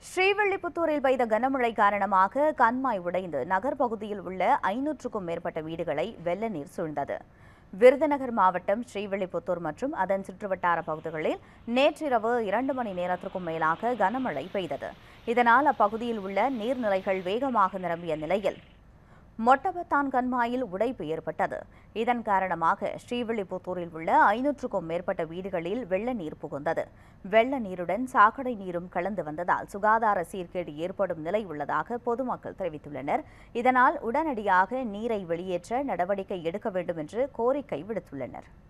ஸ்ரீவில்லிபுத்தூரில் பெய்த கனமழை காரணமாக கண்மாய் உடைந்து நகர் பகுதியில் உள்ள ஐநூற்றுக்கும் மேற்பட்ட வீடுகளை வெள்ள நீர் சூழ்ந்தது விருதுநகர் மாவட்டம் ஸ்ரீவில்லிபுத்தூர் மற்றும் அதன் சுற்றுவட்டார பகுதிகளில் நேற்றிரவு இரண்டு மணி நேரத்திற்கும் மேலாக கனமழை பெய்தது இதனால் அப்பகுதியில் உள்ள நீர்நிலைகள் வேகமாக நிரம்பிய நிலையில் மொட்டபத்தான் கண்மாயில் உடைப்பு ஏற்பட்டது இதன் காரணமாக ஸ்ரீவில்லிபுத்தூரில் உள்ள ஐநூற்றுக்கும் மேற்பட்ட வீடுகளில் வெள்ள நீர் புகுந்தது வெள்ள நீருடன் சாக்கடை நீரும் கலந்து வந்ததால் சுகாதார சீர்கேடு ஏற்படும் நிலை உள்ளதாக பொதுமக்கள் தெரிவித்துள்ளனர் இதனால் உடனடியாக நீரை வெளியேற்ற நடவடிக்கை எடுக்க வேண்டும் என்று கோரிக்கை விடுத்துள்ளனர்